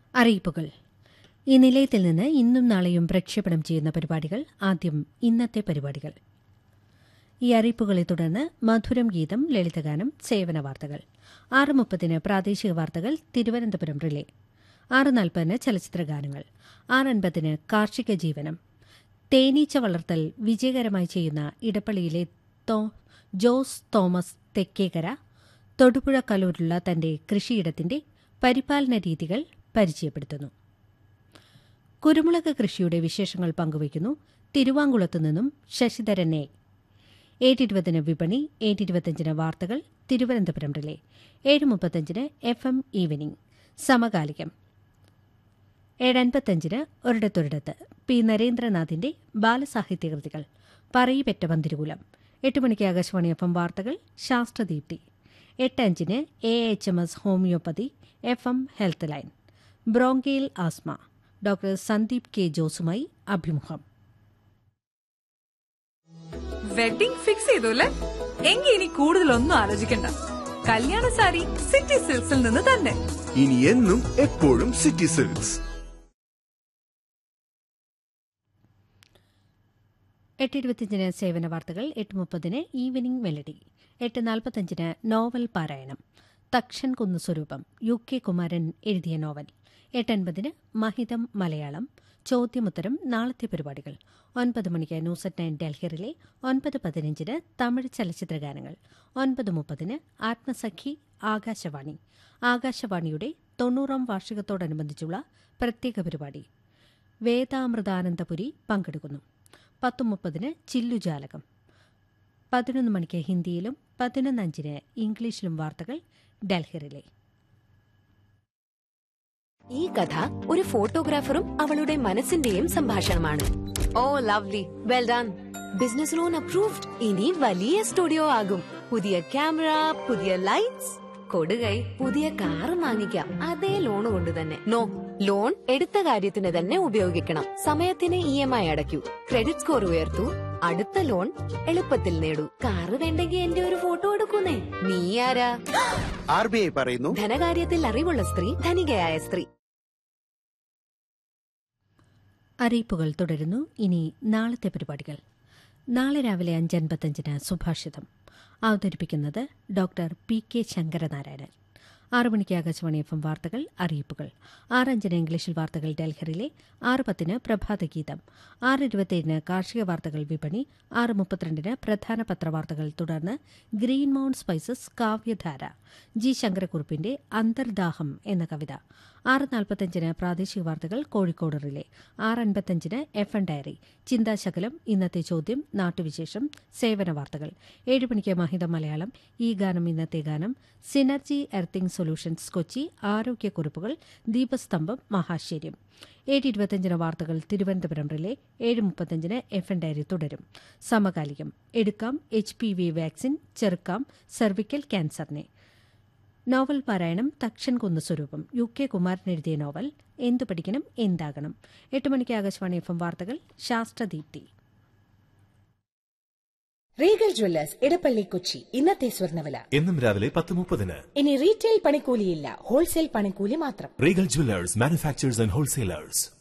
അറിയിപ്പുകൾ ഈ നിലയത്തിൽ നിന്ന് ഇന്നും നാളെയും പ്രക്ഷേപണം ചെയ്യുന്ന പരിപാടികൾ ആദ്യം ഇന്നത്തെ പരിപാടികൾ ഈ അറിയിപ്പുകളെ തുടർന്ന് മധുരം ഗീതം ലളിതഗാനം സേവന വാർത്തകൾ ആറ് മുപ്പതിന് പ്രാദേശിക വാർത്തകൾ തിരുവനന്തപുരം റിലേ ആറ് നാൽപ്പതിന് ചലച്ചിത്ര ഗാനങ്ങൾ ആറ് അൻപതിന് കാർഷിക ജീവനം തേനീച്ച വളർത്തൽ വിജയകരമായി ചെയ്യുന്ന ഇടപ്പള്ളിയിലെ തോ- ജോസ് തോമസ് തെക്കേക്കര തൊടുപുഴ കലൂരിലുള്ള തന്റെ കൃഷിയിടത്തിന്റെ പരിപാലന രീതികൾ പരിചയപ്പെടുത്തുന്നു കുരുമുളക് കൃഷിയുടെ വിശേഷങ്ങൾ പങ്കുവയ്ക്കുന്നു തിരുവാങ്കുളത്തു നിന്നും ശശിധരൻ എ ഏഴിരുപതിന് വിപണി ഏഴിരുപത്തഞ്ചിന് വാർത്തകൾ തിരുവനന്തപുരം റിലേ ഏഴ് മുപ്പത്തഞ്ചിന് എഫ് എം ഈവനിംഗ് സമകാലികം ഏഴൻപത്തഞ്ചിന് ഒരിടത്തൊരിടത്ത് പി നരേന്ദ്രനാഥിന്റെ ബാലസാഹിത്യകൃതികൾ പറയിപ്പെറ്റ പന്തിരുകുലം എട്ട് മണിക്ക് ആകാശവാണി എഫ് എം വാർത്തകൾ ശാസ്ത്രദീപ്തി എട്ട് അഞ്ചിന് A H M S homeopathy F M health line bronchial asthma doctor Sandeep K ജോസുമായി അഭിമുഖം വെഡിംഗ് ഫിക്സ് ചെയ്തു അല്ലേ എങ്കിൽ ഇനി കൂടുതലൊന്നും ആലോചിക്കണ്ട കല്യാണ സാരി സിറ്റി സിൽക്സിൽ നിന്ന് തന്നെ ഇനി എന്നും എപ്പോഴും സിറ്റി സിൽക്സ് എട്ട് ഇരുപത്തിയഞ്ചിന് സേവന വാർത്തകൾ എട്ട് മുപ്പതിന് ഈവനിംഗ് മെലഡി എട്ട് നാൽപ്പത്തഞ്ചിന് നോവൽ പാരായണം തക്ഷൻ കുന്നു സ്വരൂപം യു കെ കുമാരൻ എഴുതിയ നോവൽ എട്ടൻപതിന് മഹിതം മലയാളം ചോദ്യമുത്തരം നാളത്തെ പരിപാടികൾ ഒൻപത് മണിക്ക് ന്യൂസ് അറ്റ് നയൻ ഡൽഹിറിലെ ഒൻപത് പതിനഞ്ചിന് തമിഴ് ചലച്ചിത്ര ഗാനങ്ങൾ ഒൻപത് മുപ്പതിന് ആത്മസഖി ആകാശവാണി ആകാശവാണിയുടെ തൊണ്ണൂറാം വാർഷികത്തോടനുബന്ധിച്ചുള്ള പ്രത്യേക പരിപാടി വേദാമൃതാനന്ദപുരി പങ്കെടുക്കുന്നു പത്ത് മുപ്പതിന് ചില്ലുജാലകം പതിനൊന്ന് മണിക്ക് ഹിന്ദിയിലും പതിനൊന്ന് അഞ്ചിന് ഇംഗ്ലീഷിലും വാർത്തകൾ ഡൽഹിറിലെ ഈ കഥ ഒരു ഫോട്ടോഗ്രാഫറും അവളുടെ മനസ്സിന്റെയും സംഭാഷണമാണ് oh lovely well done business loan approved ഇനി വലിയ സ്റ്റുഡിയോ ആകും പുതിയ ക്യാമറ പുതിയ ലൈറ്റ്സ് കൊടുകൈ പുതിയ കാർ വാങ്ങിക്കാം അതേ ലോൺ കൊണ്ട് തന്നെ നോ ലോൺ എടുത്ത കാര്യത്തിന് തന്നെ ഉപയോഗിക്കണം സമയത്തിന് ഇ എം ഐ അടയ്ക്കൂ ക്രെഡിറ്റ് സ്കോർ ഉയർത്തൂ അടുത്ത ലോൺ എളുപ്പത്തിൽ നേടൂ കാറ് വേണ്ടെങ്കിൽ എന്റെ ഒരു ഫോട്ടോ എടുക്കുന്നേ നീ ആരാ ആർ ബി ഐ പറയുന്നു ധനകാര്യത്തിൽ അറിവുള്ള സ്ത്രീ ധനികയായ സ്ത്രീ അറിയിപ്പുകൾ തുടരുന്നു ഇനി നാളത്തെ പരിപാടികൾ നാളെ രാവിലെ അഞ്ചൻപത്തഞ്ചിന് സുഭാഷിതം അവതരിപ്പിക്കുന്നത് ഡോക്ടർ പി കെ ശങ്കരനാരായണൻ ആറ് മണിക്ക് ആകാശവാണി എഫ് എം വാർത്തകൾ അറിയിപ്പുകൾ ആറഞ്ചിന് ഇംഗ്ലീഷിൽ വാർത്തകൾ ഡൽഹറിലെ ആറ് പത്തിന് പ്രഭാതഗീതം ആറ് ഇരുപത്തിയേഴിന് കാർഷിക വാർത്തകൾ വിപണി ആറ് മുപ്പത്തിരണ്ടിന് പ്രധാന പത്രവാർത്തകൾ തുടർന്ന് Green Mount Spices Kavyadhara G ശങ്കരക്കുറുപ്പിന്റെ അന്തർദാഹം എന്ന കവിത ആറ് നാൽപ്പത്തഞ്ചിന് പ്രാദേശിക വാർത്തകൾ കോഴിക്കോട് റിലേ ആറ് അൻപത്തഞ്ചിന് എഫ് എൻ ഡയറി ചിന്താശകലം ഇന്നത്തെ ചോദ്യം നാട്ടുവിശേഷം സേവന വാർത്തകൾ ഏഴ് മണിക്ക് മഹിത മലയാളം ഈ ഗാനം ഇന്നത്തെ ഗാനം സിനർജി എർത്തിംഗ് സൊല്യൂഷൻസ് കൊച്ചി ആരോഗ്യക്കുറിപ്പുകൾ ദീപസ്തംഭം മഹാശ്ചര്യം ഏഴ് ഇരുപത്തഞ്ചിന് വാർത്തകൾ തിരുവനന്തപുരം റിലേ ഏഴ് മുപ്പത്തഞ്ചിന് എഫ് എൻ ഡയറി തുടരും സമകാലികം എടുക്കാം എച്ച് പി വി വാക്സിൻ ചെറുക്കാം സെർവിക്കൽ ക്യാൻസറിനെ നോവൽ പാരായണം തക്ഷൻ കുന്ന് സ്വരൂപം യു കെ കുമാരൻ എഴുതിയ നോവൽ എന്തു പഠിക്കണം എന്താകണം എട്ട് മണിക്ക് ആകാശവാണി എഫ് എം വാർത്തകൾ ശാസ്ത്രദീപ്തി റീഗൽ ജ്വല്ലേഴ്സ് ഇടപ്പള്ളി കൊച്ചി ഇന്നത്തെ സ്വർണ്ണവില എന്നും രാവിലെ പത്ത് മുപ്പതിന് ഇനി റീറ്റെയിൽ പണിക്കൂലിയില്ല ഹോൾസെയിൽ പണിക്കൂലി മാത്രം Regal Jewellers manufacturers and wholesalers